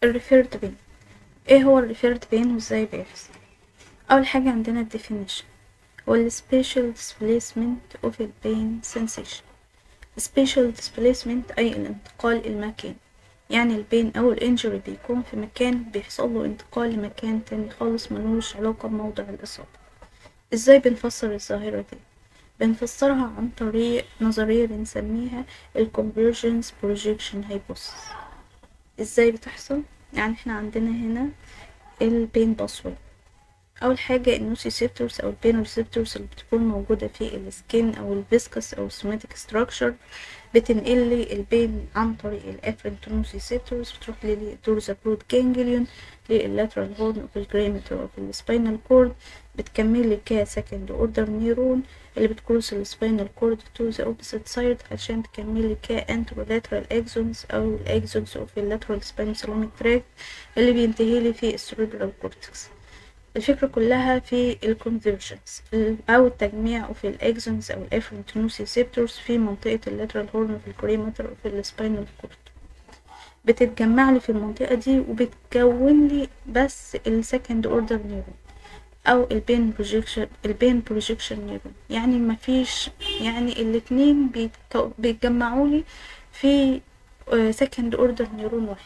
الريفيرد بين ايه هو الريفيرد بين وازاي بيحصل اول حاجة عندنا الديفينيشن هو ال spatial displacement of the pain sensation spatial displacement اي الانتقال المكاني يعني البين او الانجري بيكون في مكان بيحصل له انتقال لمكان تاني خالص ملوش علاقة بموضع الاصابة ازاي بنفسر الظاهرة دي بنفسرها عن طريق نظرية بنسميها ال convergence projection hypothesis ازاي بتحصل يعني احنا عندنا هنا البين باسورد اول حاجة النوسيسيبتورز او البين ريسبتورز اللي بتكون موجودة في السكين او الفيسكس او السوماتيك ستراكشر بتنقل لي البين عن طريق الافرنت نوسيسيبتورز بتروح لي دورزا برود جانجليون لللاترال هورن اوف الجريمتر اوف السباينال كورد بتكمل لي ك سكند اوردر نيرون اللي بتكروس السباينال كورد تو ذا اوبوزيت سايد عشان تكمل لي ك انترولاترال اكزونز او الاكزونز اوف اللاترال سباينوسالوميك تراك اللي بينتهي لي في السيريبرال كورتكس الفكرة كلها في الكونفرجنس أو التجميع في الأكزونز أو الافرنت نوسيسيبتورز في منطقة اللاترال هورن في الكريمتر أو في السباينال كورد بتتجمع لي في المنطقة دي وبتكون لي بس السكند اوردر نيورون أو البين بروجيكشن البين بروجيكشن نيورون يعني مفيش يعني الاتنين بيتكو... بيتجمعوا لي في سكند اوردر نيورون واحد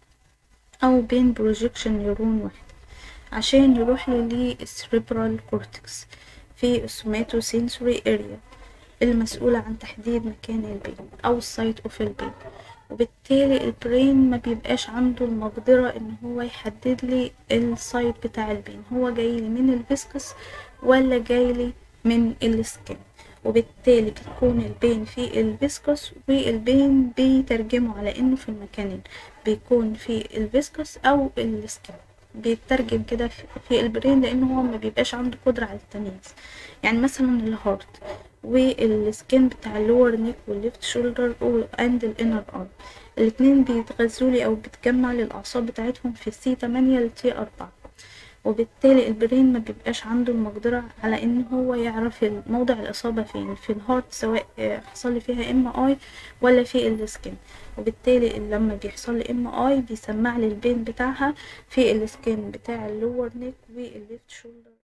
أو بين بروجيكشن نيورون واحد عشان يروح لي للسريبرال كورتكس في السوماتو سينسوري اريا المسؤولة عن تحديد مكان البين أو السايت اوف البين وبالتالي البرين ما بيبقاش عنده المقدرة ان هو يحدد لي السايت بتاع البين هو جاي لي من الفيسكس ولا جاي لي من السكين وبالتالي بتكون البين في الفيسكس والبين بيترجموا على انه في المكانين بيكون في الفيسكس او السكين بيترجم كده في البرين لانه هو ما بيبقاش عنده قدرة على التمييز يعني مثلا الهارت والسكين بتاع اللور نيك والليفت شولدر اند الانر ارم الاتنين بيتغذوا لي او بتجمع للاعصاب بتاعتهم في سي 8 لتي 4 وبالتالي البرين ما بيبقاش عنده المقدرة على ان هو يعرف موضع الاصابة فين في الهارت سواء حصل لي فيها ام اي ولا في السكين وبالتالي لما بيحصل لي ام اي بيسمع لي البين بتاعها في السكين بتاع اللور نيك والليفت شولدر